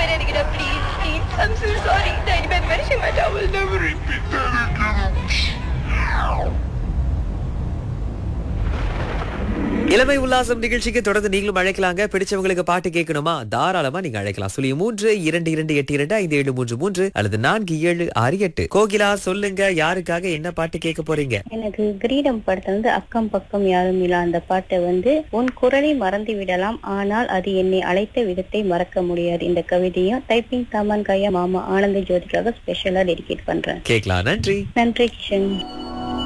நினைக்கிறேன் please please I'm so sorry நான் இனிமேல் இந்த மாதிரி செய்ய மாட்டேன் I will never repeat that again. இளமை உல்லாசம் நிகழ்ச்சிக்கு தொடர்ந்து நீங்களும் அழைக்கலாங்க பிடிச்சவங்களுக்கு பாட்டு கேட்கணுமா தாராளமா நீங்க அழைக்கலாம் சொல்லி மூன்று இரண்டு இரண்டு எட்டு இரண்டு ஐந்து ஏழு மூன்று மூன்று அல்லது நான்கு ஏழு ஆறு எட்டு கோகிலா சொல்லுங்க யாருக்காக என்ன பாட்டு கேட்க போறீங்க எனக்கு கிரீடம் படத்துல வந்து அக்கம் பக்கம் யாரும் இல்ல அந்த பாட்டை வந்து உன் குரலை மறந்து விடலாம் ஆனால் அது என்னை அழைத்த விதத்தை மறக்க முடியாது இந்த கவிதையும் டைப்பிங் சாமான் கையா மாமா ஆனந்த ஜோதிக்காக ஸ்பெஷலா டெடிகேட் பண்றேன் கேட்கலாம் நன்றி நன்றி கிஷன்